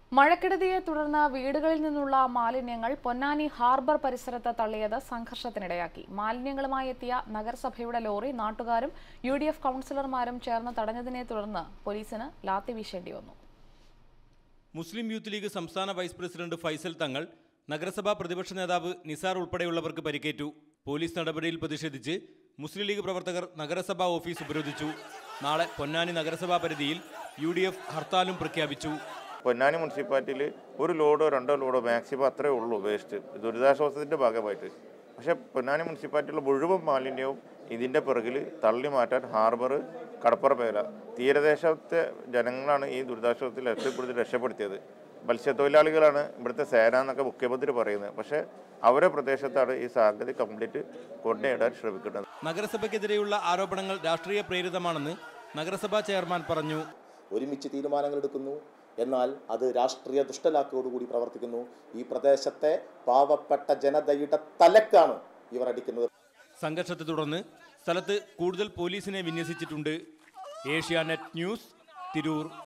മഴക്കെടുതിയെ തുടർന്ന് വീടുകളിൽ നിന്നുള്ള മാലിന്യങ്ങൾ പൊന്നാനി ഹാർബർ പരിസരത്ത് തള്ളിയത് സംഘർഷത്തിനിടയാക്കി മാലിന്യങ്ങളുമായി എത്തിയ നഗരസഭയുടെ ലോറി നാട്ടുകാരും യു ഡി എഫ് കൗൺസിലർമാരും ചേർന്ന് തടഞ്ഞതിനെ തുടർന്ന് പോലീസിന് ലാത്തി വീശേണ്ടി വന്നു മുസ്ലിം യൂത്ത് ലീഗ് സംസ്ഥാന വൈസ് പ്രസിഡന്റ് ഫൈസൽ തങ്ങൾ നഗരസഭാ പ്രതിപക്ഷ നേതാവ് നിസാർ ഉൾപ്പെടെയുള്ളവർക്ക് പരിക്കേറ്റു പോലീസ് നടപടിയിൽ പ്രതിഷേധിച്ച് മുസ്ലിം ലീഗ് പ്രവർത്തകർ നഗരസഭാ ഓഫീസ് ഉപരോധിച്ചു നാളെ പൊന്നാനി നഗരസഭാ പരിധിയിൽ യു ഹർത്താലും പ്രഖ്യാപിച്ചു പൊന്നാനി മുനിസിപ്പാലിറ്റിയിൽ ഒരു ലോഡോ രണ്ടോ ലോഡോ മാക്സിമം അത്രേ ഉള്ളൂ വേസ്റ്റ് ദുരിതാശ്വാസത്തിൻ്റെ ഭാഗമായിട്ട് പക്ഷേ പൊന്നാനി മുനിസിപ്പാലിറ്റിയിലെ മുഴുവൻ മാലിന്യവും ഇതിൻ്റെ പിറകിൽ തള്ളി മാറ്റാൻ ഹാർബർ കടപ്പുറ മേല തീരദേശത്തെ ജനങ്ങളാണ് ഈ ദുരിതാശ്വാസത്തിൽ രക്ഷപ്പെടുത്തി രക്ഷപ്പെടുത്തിയത് മത്സ്യത്തൊഴിലാളികളാണ് ഇവിടുത്തെ സേന എന്നൊക്കെ മുഖ്യമന്ത്രി പറയുന്നത് പക്ഷേ അവരെ പ്രദേശത്താണ് ഈ സംഗതി കംപ്ലീറ്റ് കൊണ്ടുനേടാൻ ശ്രമിക്കുന്നത് നഗരസഭയ്ക്കെതിരെയുള്ള ആരോപണങ്ങൾ രാഷ്ട്രീയ പ്രേരിതമാണെന്ന് നഗരസഭാ ചെയർമാൻ പറഞ്ഞു ഒരുമിച്ച് തീരുമാനങ്ങൾ എടുക്കുന്നു എന്നാൽ അത് രാഷ്ട്രീയ ദുഷ്ടലാക്കോടുകൂടി പ്രവർത്തിക്കുന്നു ഈ പ്രദേശത്തെ പാവപ്പെട്ട ജനതയുടെ തലക്കാണ് ഇവർ അടിക്കുന്നത് സംഘർഷത്തെ തുടർന്ന് സ്ഥലത്ത് കൂടുതൽ പോലീസിനെ വിന്യസിച്ചിട്ടുണ്ട് ഏഷ്യാനെറ്റ് ന്യൂസ് തിരൂർ